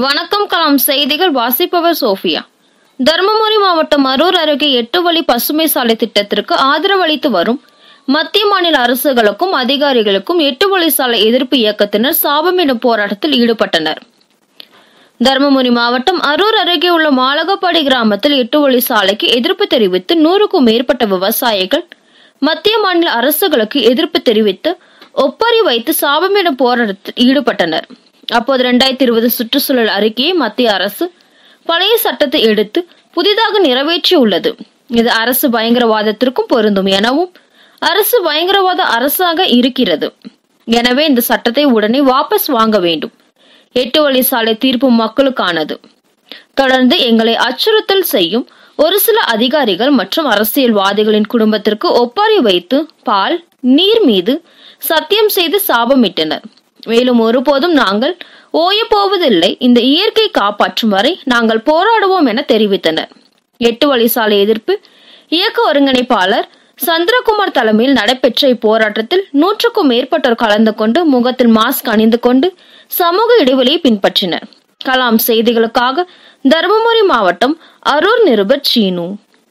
வணக்கம் கலாம் செய்திகள் வாசிப்பவர் சோஃபியா தருமபுரி மாவட்டம் அரூர் அருகே எட்டு வழி பசுமை சாலை திட்டத்திற்கு ஆதரவளித்து வரும் மத்திய மாநில அரசுகளுக்கும் அதிகாரிகளுக்கும் எட்டு வழி சாலை எதிர்ப்பு இயக்கத்தினர் சாபமிடும் போராட்டத்தில் ஈடுபட்டனர் தருமபுரி மாவட்டம் அரூர் அருகே உள்ள மாலகப்பாடி கிராமத்தில் எட்டு வழி சாலைக்கு எதிர்ப்பு தெரிவித்து நூறுக்கும் மேற்பட்ட விவசாயிகள் மத்திய மாநில அரசுகளுக்கு எதிர்ப்பு தெரிவித்து ஒப்பரி வைத்து சாபமிடும் போராட்டத்தில் ஈடுபட்டனர் அப்போது இரண்டாயிரத்தி இருபது சுற்றுச்சூழல் அறிக்கையை மத்திய அரசு பழைய சட்டத்தை எடுத்து புதிதாக நிறைவேற்றியுள்ளது இது அரசு பயங்கரவாதத்திற்கும் பொருந்தும் எனவும் அரசு பயங்கரவாத அரசாக இருக்கிறது எனவே இந்த சட்டத்தை உடனே வாபஸ் வாங்க வேண்டும் எட்டு வழி சாலை தீர்ப்பு மக்களுக்கானது தொடர்ந்து எங்களை அச்சுறுத்தல் செய்யும் ஒரு சில அதிகாரிகள் மற்றும் அரசியல்வாதிகளின் குடும்பத்திற்கு ஒப்பாரி வைத்து பால் நீர் மீது சத்தியம் செய்து சாபமிட்டனர் மேலும் ஒருபோதும் நாங்கள் ஓயப் போவதில்லை இந்த இயற்கை காப்பாற்றும் வரை நாங்கள் போராடுவோம் என தெரிவித்தனர் எட்டு வழி சாலை எதிர்ப்பு இயக்க ஒருங்கிணைப்பாளர் சந்திரகுமார் தலைமையில் நடைபெற்ற இப்போராட்டத்தில் நூற்றுக்கும் மேற்பட்டோர் கலந்து கொண்டு முகத்தில் மாஸ்க் அணிந்து கொண்டு சமூக இடைவெளியை பின்பற்றினர் கலாம் செய்திகளுக்காக தருமபுரி மாவட்டம் அரூர் நிருபர் சீனு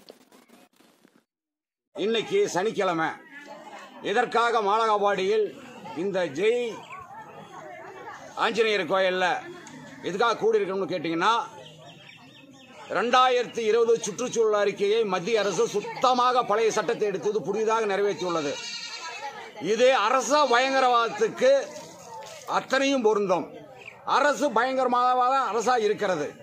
இன்னைக்கு சனிக்கிழமை இதற்காக மாலகாபாடியில் இந்த ஜெய் ஆஞ்சநேயர் கோயிலில் எதுக்காக கூடியிருக்கணும்னு கேட்டிங்கன்னா ரெண்டாயிரத்தி இருபது சுற்றுச்சூழல் அறிக்கையை மத்திய அரசு சுத்தமாக பழைய சட்டத்தை எடுத்தது புதிதாக நிறைவேற்றியுள்ளது இது அரச பயங்கரவாதத்துக்கு அத்தனையும் பொருந்தும் அரசு பயங்கரவாத அரசாக இருக்கிறது